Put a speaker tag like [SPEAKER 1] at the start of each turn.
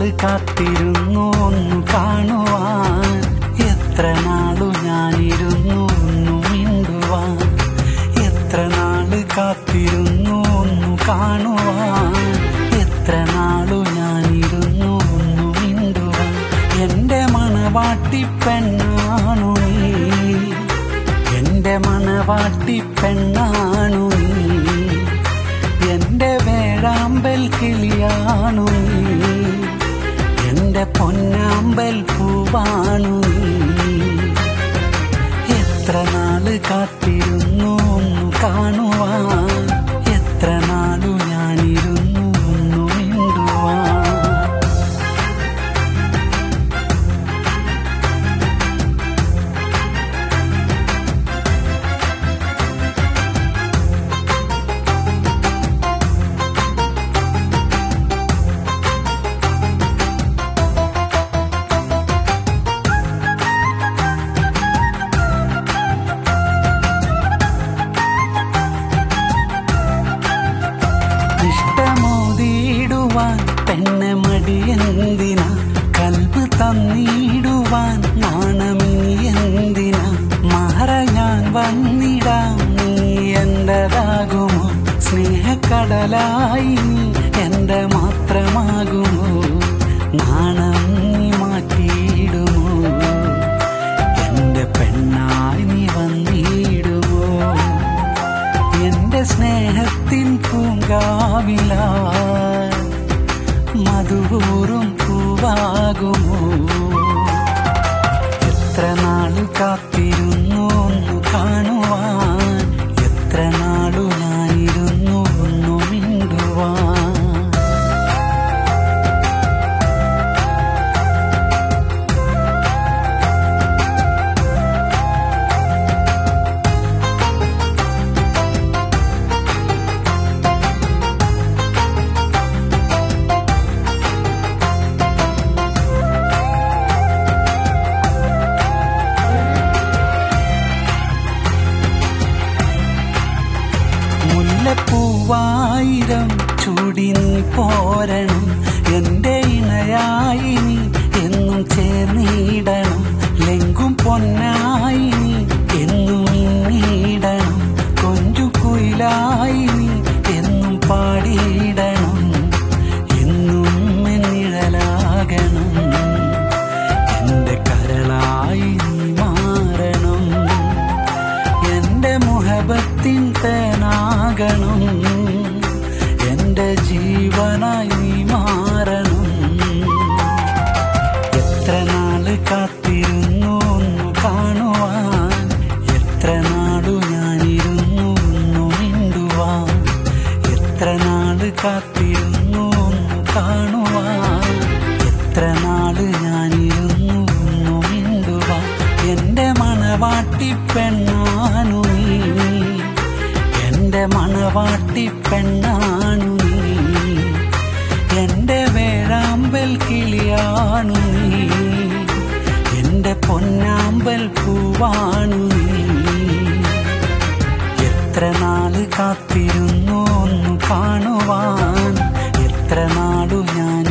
[SPEAKER 1] നാള് കാത്തിരുന്നു ഒന്നു കാണുവാൻ എത്ര നാളു ഞാനിരുന്നു ഒന്നു മിണ്ടുവാൻ എത്ര നാള് കാത്തിരുന്നു ഒന്നു കാണുവാൻ എത്ര നാളു ഞാനിരുന്നു ഒന്നു മിണ്ടുവാൻ എന്റെ മണവാട്ടി പെണ്ണാണു നീ എന്റെ മണവാട്ടി പെണ്ണാണു നീ എന്റെ വേഴാമ്പൽ കിളിയാണു നീ എന്റെ പൊന്നാമ്പൽ പൂവാണു നീ എത്ര നാള് കാത്തിരുന്നു ഒന്നു കാണുവാൻ എത്ര നാളു ഞാനിരുന്നു ഒന്നു മിണ്ടുവാൻ ഇഷ്ടമോതിടുവാൻ പെണ്ണെ മടിയെന്തിന കൽബ് തന്നിടുവാൻ നാണമിനി എന്തിന മഹറ ഞാൻ വന്നിടാം നീ എന്റേതാകുമോ സ്നേഹക്കടലായി നീ എന്റെ മാത്രമാകുമോ നാണം നീ മാറ്റിയിടുമോ എന്റെ പെണ്ണായി നീ വന്നിടുമോ എന്റെ സ്നേഹത്തിൻ പൂങ്കാവില മധുപൂറും പൂവാകുമോ എത്ര നാളു കാത്തിരുന്നു ഒന്നു കാണുവാൻ എത്ര നാളു ഞാനിരുന്നു ഒന്നു മിണ്ടുവാൻ മുല്ലപ്പൂവായിരം ചൂടി നീ പോരണം എന്റെ ഇണയായി നീ എന്നും ചേർന്നിടണം ലെങ്കും പൊന്നായി നീ എന്നും ഇന്നിടണം കൊഞ്ചു കുയിലായി നീ എന്നും പാടിയിടണം എന്നും നിഴലാകണം എന്റെ കരളായി നീ മാറണം എന്റെ മുഹബത്തിൻ തേനാകണം എന്റെ ജീവനായി നീ മാറണം എത്ര നാള് കാത്തിരുന്നു ഒന്നു കാണുവാൻ എത്ര നാളു ഞാനിരുന്നു ഒന്നു മിണ്ടുവാൻ എത്ര നാള് കാത്തിരുന്നു ഒന്നു കാണുവാൻ എത്ര നാള് ഞാനിരുന്നു ഒന്നു മിണ്ടുവാൻ എന്റെ മണവാട്ടി പെണ്ണാണു നീ എന്റെ മണവാട്ടി പെണ്ണാണു നീ എന്റെ വേഴാമ്പൽ കിളിയാണു നീ എന്റെ പൊന്നാമ്പൽ പൂവാണു നീ എത്ര നാള് കാത്തിരുന്നു ഒന്നു കാണുവാൻ എത്ര നാളു ഞാൻ